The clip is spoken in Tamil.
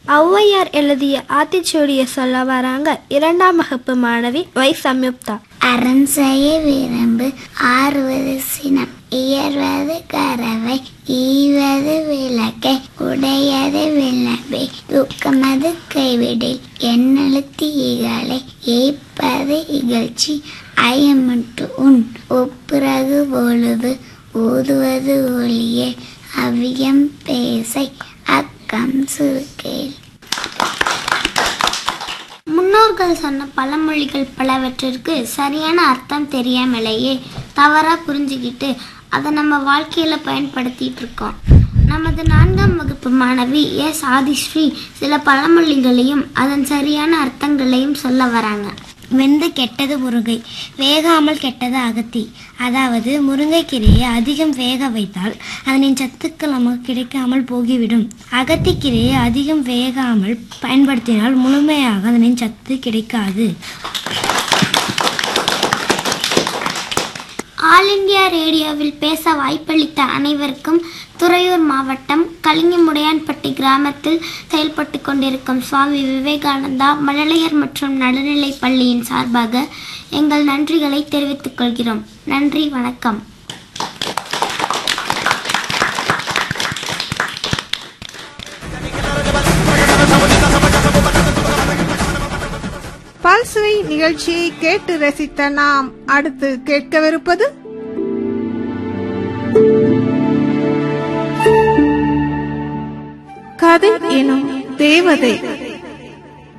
ஔவையார் எழுதிய ஆத்திச்சூடியை சொல்ல வராங்க இரண்டாம் வகுப்பு மாணவி வை சம்யுக்தா அரண் செய்ய விரும்பு ஆறுவது சினம் இயர்வது கறவை ஈவது விளக்கை உடையது விளம்பை துக்கமது கைவிடில் எண்ணெழுத்து இகலை ஏய்ப்பது இகழ்ச்சி ஐயமுட்டு உன் ஒப்புரகு ஒழுவு ஊதுவது ஒளியே அவியம் பேசை அக்கம் சுருக்கேல் முன்னோர்கள் சொன்ன பழமொழிகள் பலவற்றிற்கு சரியான அர்த்தம் தெரியாமலேயே தவறா புரிஞ்சுக்கிட்டு அதை நம்ம வாழ்க்கையில பயன்படுத்திட்டு இருக்கோம் நமது நான்காம் வகுப்பு மாணவி எஸ் ஆதிஸ்ரீ சில பழமொழிகளையும் அதன் சரியான அர்த்தங்களையும் சொல்ல வராங்க வெந்து கெட்டது முருங்கை வேகாமல் கெட்டது அகத்தி அதாவது முருங்கைக்கீரையை அதிகம் வேக வைத்தால் அதனின் சத்துக்கள் நமக்கு கிடைக்காமல் போகிவிடும் அகத்திக்கீரையை அதிகம் வேகாமல் பயன்படுத்தினால் முழுமையாக அதனின் சத்து கிடைக்காது ஆல் இந்தியா ரேடியோவில் பேச வாய்ப்பளித்த அனைவருக்கும் துறையூர் மாவட்டம் கலிங்கமுடையான்பட்டி கிராமத்தில் செயல்பட்டு கொண்டிருக்கும் சுவாமி விவேகானந்தா மழலையர் மற்றும் நடுநிலைப் பள்ளியின் சார்பாக எங்கள் நன்றிகளை தெரிவித்துக் கொள்கிறோம் நன்றி வணக்கம் பல்சுவை நிகழ்ச்சியை கேட்டு ரசித்த நாம் அடுத்து கேட்கவிருப்பது கதை எனும் தேவதை